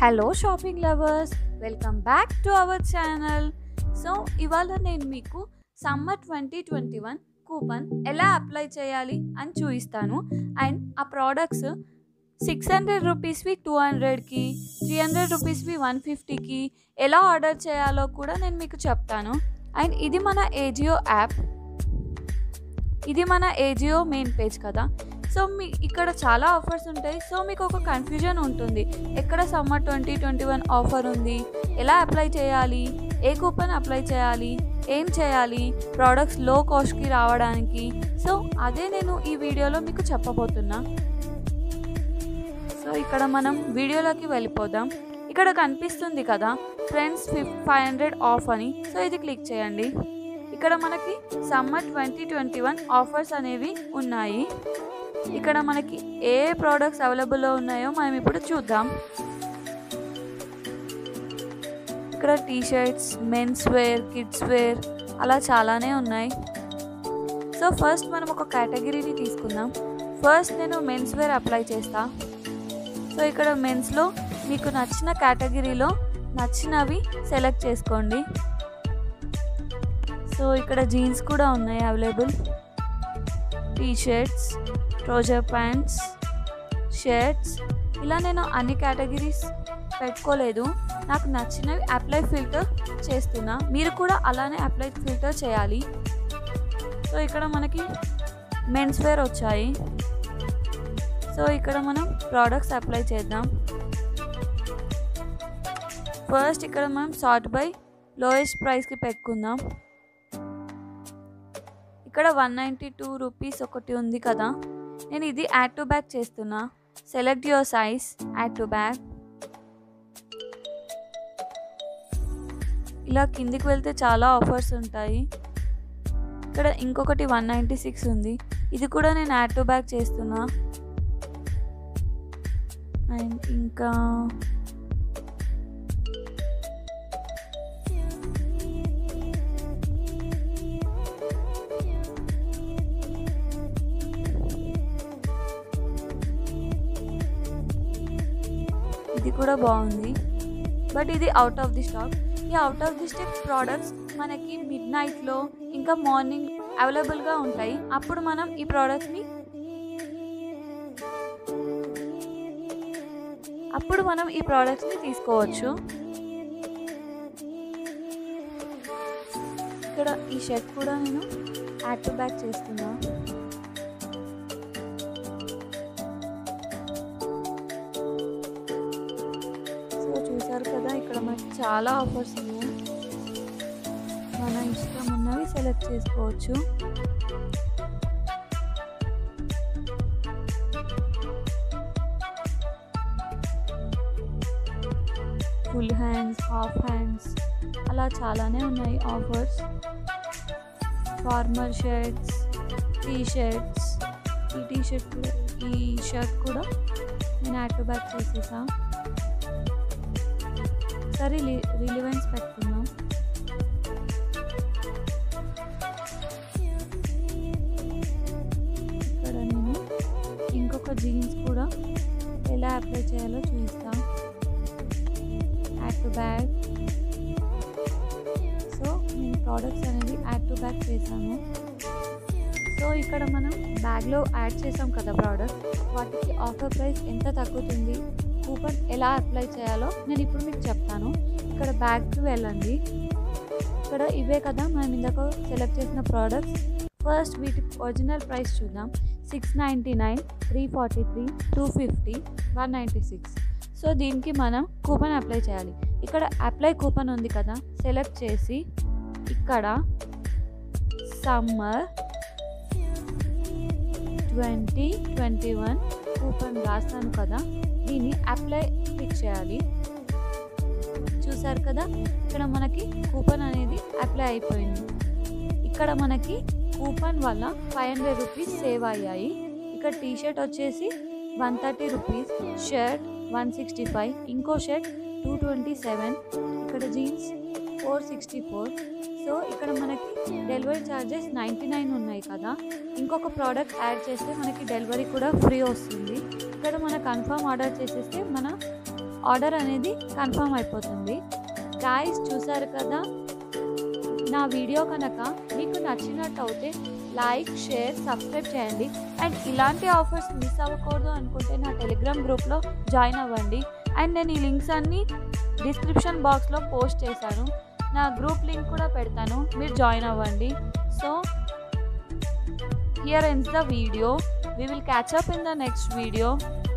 hello shopping lovers welcome back to our channel so ఇవాళ నేను మీకు summer twenty twenty one coupon ఎలా apply చేయాలి అని చూపిస్తాను అండ్ ఆ ప్రోడక్ట్స్ సిక్స్ హండ్రెడ్ రూపీస్వి టూ హండ్రెడ్కి త్రీ హండ్రెడ్ రూపీస్వి వన్ ఫిఫ్టీకి ఎలా ఆర్డర్ చేయాలో కూడా నేను మీకు చెప్తాను అండ్ ఇది మన ఏజియో యాప్ ఇది మన ఏజియో మెయిన్ పేజ్ కదా సో మీ ఇక్కడ చాలా ఆఫర్స్ ఉంటాయి సో మీకు ఒక కన్ఫ్యూజన్ ఉంటుంది ఎక్కడ summer twenty twenty one offer ఉంది ఎలా అప్లై చేయాలి ఏ కూపన్ అప్లై చేయాలి ఏం చేయాలి ప్రోడక్ట్స్ లో కాస్ట్కి రావడానికి సో అదే నేను ఈ వీడియోలో మీకు చెప్పబోతున్నా సో ఇక్కడ మనం వీడియోలోకి వెళ్ళిపోదాం ఇక్కడ కనిపిస్తుంది కదా ఫ్రెండ్స్ ఫిఫ్ ఫైవ్ హండ్రెడ్ ఆఫ్ అని సో ఇది క్లిక్ చేయండి ఇక్కడ మనకి summer twenty twenty one offers అనేవి ఉన్నాయి ఇక్కడ మనకి ఏ ప్రోడక్ట్స్ అవైలబుల్లో ఉన్నాయో మనం ఇప్పుడు చూద్దాం ఇక్కడ T shirts men's wear kids wear అలా చాలానే ఉన్నాయి సో ఫస్ట్ మనం ఒక కేటగిరీని తీసుకుందాం ఫస్ట్ నేను మెన్స్ వేర్ అప్లై చేస్తా సో ఇక్కడ మెన్స్లో మీకు నచ్చిన కేటగిరీలో నచ్చినవి సెలెక్ట్ చేసుకోండి సో ఇక్కడ జీన్స్ కూడా ఉన్నాయి available T shirts trouser pants shirts ఇలా నేను అన్ని కేటగిరీస్ పెట్టుకోలేదు నాకు నచ్చినవి అప్లై ఫిల్టర్ చేస్తున్నా మీరు కూడా అలానే అప్లై ఫిల్టర్ చేయాలి సో ఇక్కడ మనకి మెన్స్ వేర్ వచ్చాయి సో ఇక్కడ మనం ప్రోడక్ట్స్ అప్లై చేద్దాం ఫస్ట్ ఇక్కడ మనం సార్ట్ బై లోయెస్ట్ ప్రైస్కి పెట్టుకుందాం ఇక్కడ వన్ నైంటీ టూ రూపీస్ ఒకటి ఉంది కదా నేను ఇది యాడ్ టు బ్యాగ్ చేస్తున్నా select your size add to bag ఇలా కిందికి వెళ్తే చాలా ఆఫర్స్ ఉంటాయి ఇక్కడ ఇంకొకటి వన్ నైంటీ సిక్స్ ఉంది ఇది కూడా నేను యాడ్ టు బ్యాగ్ చేస్తున్నా అండ్ ఇంకా ఇది కూడా బాగుంది బట్ ఇది అవుట్ ఆఫ్ ది స్టాక్ ఈ out of the stock products మనకి మిడ్ నైట్లో ఇంకా మార్నింగ్ అవైలబుల్గా ఉంటాయి అప్పుడు మనం ఈ ప్రోడక్ట్స్ని అప్పుడు మనం ఈ ప్రోడక్ట్స్ని తీసుకోవచ్చు ఇక్కడ ఈ షర్ట్ కూడా నేను యాడ్ టు బ్యాక్ చేస్తున్నా సో చూసారు కదా ఇక్కడ మనకి చాలా ఆఫర్స్ ఉన్నాయి మన ఇష్టం ఉన్నవి సెలెక్ట్ చేసుకోవచ్చు ఫుల్ హ్యాండ్స్ హాఫ్ హ్యాండ్స్ అలా చాలానే ఉన్నాయి offers formal shirts T shirts ఈ టీ షర్ట్ కూడా ఈ షర్ట్ కూడా నేను యాడ్ టు బ్యాక్ చేసేసా సరే రిలివెన్స్ పెట్టుకుందాం ఇక్కడ నేను ఇంకొక జీన్స్ కూడా ఎలా అప్లై చేయాలో చూపిస్తాను యాడ్ టు బ్యాగ్ సో నేను ప్రోడక్ట్స్ అనేది యాడ్ టు బ్యాగ్ చేశాను సో ఇక్కడ మనం బ్యాగ్లో యాడ్ చేసాం కదా ప్రోడక్ట్ వాటికి ఆఫర్ ప్రైస్ ఎంత తగ్గుతుంది కూపన్ ఎలా అప్లై చేయాలో నేను ఇప్పుడు మీకు చెప్తాను ఇక్కడ బ్యాగ్కి వెళ్ళండి ఇక్కడ ఇవే కదా మనం ఇందాక సెలెక్ట్ చేసిన ప్రోడక్ట్స్ ఫస్ట్ వీటి ఒరిజినల్ ప్రైస్ చూద్దాం six ninety nine three forty three two fifty one ninety six so దీనికి మనం కూపన్ అప్లై చేయాలి ఇక్కడ అప్లై కూపన్ ఉంది కదా సెలెక్ట్ చేసి ఇక్కడ summer twenty twenty one coupon రాస్తాను కదా దీన్ని అప్లై క్లిక్ చేయాలి చూసారు కదా ఇక్కడ మనకి కూపన్ అనేది అప్లై అయిపోయింది ఇక్కడ మనకి కూపన్ వల్ల ఫైవ్ హండ్రెడ్ రూపీస్ సేవ్ అయ్యాయి ఇక్కడ టీ షర్ట్ వచ్చేసి one thirty rupees shirt one sixty five ఇంకో షర్ట్ టూ ట్వంటీ సెవెన్ ఇక్కడ jeans four sixty four so ఇక్కడ మనకి డెలివరీ ఛార్జెస్ నైంటీ నైన్ ఉన్నాయి కదా ఇంకొక ప్రోడక్ట్ యాడ్ చేస్తే మనకి డెలివరీ కూడా ఫ్రీ వస్తుంది ఇక్కడ మన కన్ఫర్మ్ ఆర్డర్ చేసేస్తే మన ఆర్డర్ అనేది కన్ఫర్మ్ అయిపోతుంది గాయస్ చూసారు కదా నా వీడియో కనుక మీకు నచ్చినట్టు అయితే లైక్ షేర్ సబ్స్క్రైబ్ చేయండి అండ్ ఇలాంటి ఆఫర్స్ మిస్ అవ్వకూడదు అనుకుంటే నా టెలిగ్రామ్ గ్రూప్లో జాయిన్ అవ్వండి అండ్ నేను ఈ లింక్స్ అన్నీ డిస్క్రిప్షన్ బాక్స్లో పోస్ట్ చేశాను నా గ్రూప్ లింక్ కూడా పెడతాను మీరు జాయిన్ అవ్వండి so here ends the video we will catch up in the next video